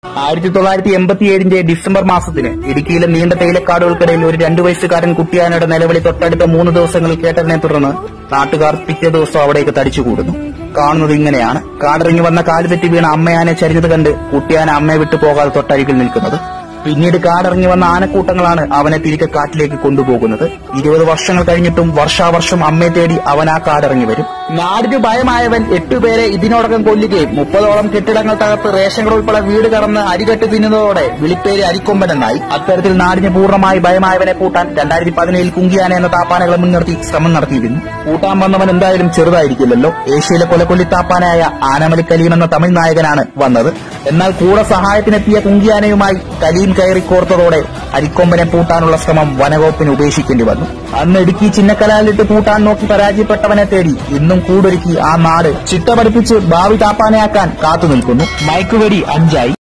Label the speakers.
Speaker 1: ആയിരത്തി തൊള്ളായിരത്തി എൺപത്തിയേഴിന്റെ ഡിസംബർ മാസത്തിന് ഇടുക്കിയിലെ നീണ്ട തേയിലക്കാടുകൾക്കിടയിൽ ഒരു രണ്ടു വയസ്സുകാരൻ കുട്ടിയാനയുടെ നിലവിളി തൊട്ടടുത്ത മൂന്ന് ദിവസങ്ങൾ കേട്ടതിനെ തുടർന്ന് നാട്ടുകാർ പിറ്റേ ദിവസം അവിടേക്ക് തടിച്ചുകൂടുന്നു കാണുന്നത് ഇങ്ങനെയാണ് കാടിറങ്ങി വന്ന കാലുതെറ്റി വീണ അമ്മയാനെ ചരിഞ്ഞത് കണ്ട് കുട്ടിയാന അമ്മയെ വിട്ടു പോകാതെ തൊട്ടരികിൽ നിൽക്കുന്നത് പിന്നീട് കാടിറങ്ങി വന്ന ആനക്കൂട്ടങ്ങളാണ് അവനെ തിരികെ കാട്ടിലേക്ക് കൊണ്ടുപോകുന്നത് ഇരുപത് വർഷങ്ങൾ കഴിഞ്ഞിട്ടും വർഷാവർഷം അമ്മയെ തേടി അവൻ ആ കാടിറങ്ങി വരും നാടിന് ഭയമായവൻ എട്ടുപേരെ ഇതിനോടകം കൊല്ലുകയും മുപ്പതോളം കെട്ടിടങ്ങൾ തകർത്ത് റേഷൻ കട ഉൾപ്പെടെ വീട് കടന്ന് അരികെട്ട് തിന്നുന്നതോടെ വിളിപ്പേര് അരിക്കൊമ്പനെന്നായി അത്തരത്തിൽ നാടിന് പൂർണ്ണമായി ഭയമായവനെ പൂട്ടാൻ രണ്ടായിരത്തി പതിനേഴിൽ കുങ്കിയാന എന്ന താപ്പാനകളെ മുൻനിർത്തി ശ്രമം നടത്തിയിരുന്നു പൂട്ടാൻ വന്നവൻ എന്തായാലും ചെറുതായിരിക്കില്ലല്ലോ ഏഷ്യയിലെ കൊലക്കൊല്ലി താപ്പാനായ ആനമലി കലീം എന്ന തമിഴ് നായകനാണ് വന്നത് എന്നാൽ കൂടെ സഹായത്തിനെത്തിയ കുങ്കിയാനയുമായി കലീം കയറി കോർത്തതോടെ അരിക്കൊമ്പനെ പൂട്ടാനുള്ള ശ്രമം വനവകുപ്പിന് ഉപേക്ഷിക്കേണ്ടി വന്നു അന്ന് ഇടുക്കി ചിന്നക്കലാലിട്ട് പൂട്ടാൻ നോക്കി പരാജയപ്പെട്ടവനെ തേടി ഇന്നും കൂടൊരുക്കി ആ നാട് ചിട്ട പഠിപ്പിച്ച് ഭാവി താപ്പാനയാക്കാൻ കാത്തുനിൽക്കുന്നു മയക്കുവെടി അഞ്ചായി